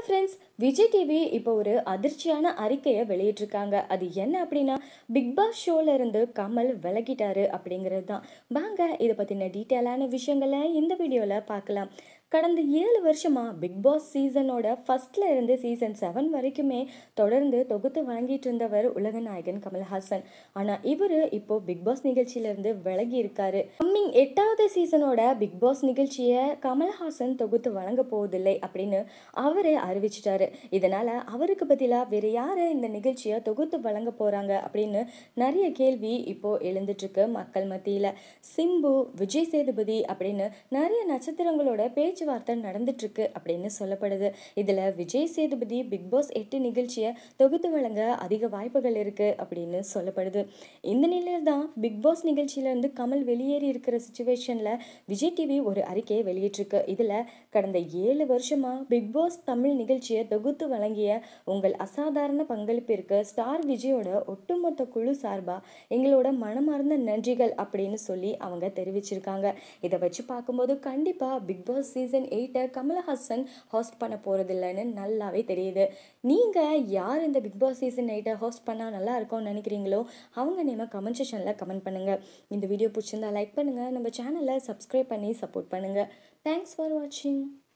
friends Vijay TV இப்போ ஒரு அதிர்ச்சியான அறிக்கையை வெளியிட்டிருக்காங்க அது என்ன அப்படின்னா பிக் பாஸ் ஷோல இருந்து கமல் விலகிட்டாரு அப்படிங்கிறது தான் வாங்க இதை பற்றின டீட்டெயிலான விஷயங்களை இந்த வீடியோவில் பார்க்கலாம் கடந்த ஏழு வருஷமா பிக் பாஸ் சீசனோட ஃபர்ஸ்ட்ல இருந்து சீசன் செவன் வரைக்குமே தொடர்ந்து தொகுத்து வழங்கிட்டு இருந்தவர் உலகநாயகன் கமல்ஹாசன் ஆனா இவரு இப்போ பிக் பாஸ் நிகழ்ச்சியில இருந்து விலகி இருக்காரு கம்மிங் எட்டாவது சீசனோட பிக் பாஸ் நிகழ்ச்சியை கமல்ஹாசன் தொகுத்து வழங்க போவதில்லை அப்படின்னு அவரே அறிவிச்சிட்டாரு இதனால அவருக்கு பதிலா வேற யாரு இந்த நிகழ்ச்சியை தொகுத்து வழங்க போறாங்க அப்படின்னு நிறைய கேள்வி இப்போ எழுந்துட்டு இருக்கு மக்கள் மத்தியில சிம்பு விஜய் சேதுபதி அப்படின்னு நிறைய நட்சத்திரங்களோட பேச்சுவார்த்தை நடந்துட்டு இருக்கு அப்படின்னு சொல்லப்படுது இதுல விஜய் சேதுபதி பிக் பாஸ் எட்டு நிகழ்ச்சியை தொகுத்து வழங்க அதிக வாய்ப்புகள் இருக்கு அப்படின்னு சொல்லப்படுது இந்த நிலையில தான் பிக் பாஸ் நிகழ்ச்சியில இருந்து கமல் வெளியேறி இருக்கிற சுச்சுவேஷன்ல விஜய் டிவி ஒரு அறிக்கையை வெளியிட்டிருக்கு இதுல கடந்த ஏழு வருஷமா பிக் பாஸ் தமிழ் நிகழ்ச்சியை தொகுத்து வழங்கிய உங்கள் அசாதாரண பங்களிப்பிற்கு ஸ்டார் விஜயோட ஒட்டுமொத்த குழு சார்பா எங்களோட மனமார்ந்த நன்றிகள் அப்படின்னு சொல்லி அவங்க தெரிவிச்சிருக்காங்க இதை வச்சு பார்க்கும்போது கண்டிப்பா பிக் பாஸ் சீசன் எயிட்டை கமலஹாசன் ஹோஸ்ட் பண்ண போறதில்லைன்னு நல்லாவே தெரியுது நீங்க யார் இந்த பிக் பாஸ் சீசன் எயிட்டை ஹோஸ்ட் பண்ணா நல்லா இருக்கும்னு நினைக்கிறீங்களோ அவங்க நேம கமெண்ட் செஷன்ல கமெண்ட் பண்ணுங்க இந்த வீடியோ பிடிச்சிருந்தா லைக் பண்ணுங்க நம்ம சேனலை சப்ஸ்கிரைப் பண்ணி சப்போர்ட் பண்ணுங்க தேங்க்ஸ் ஃபார் வாட்சிங்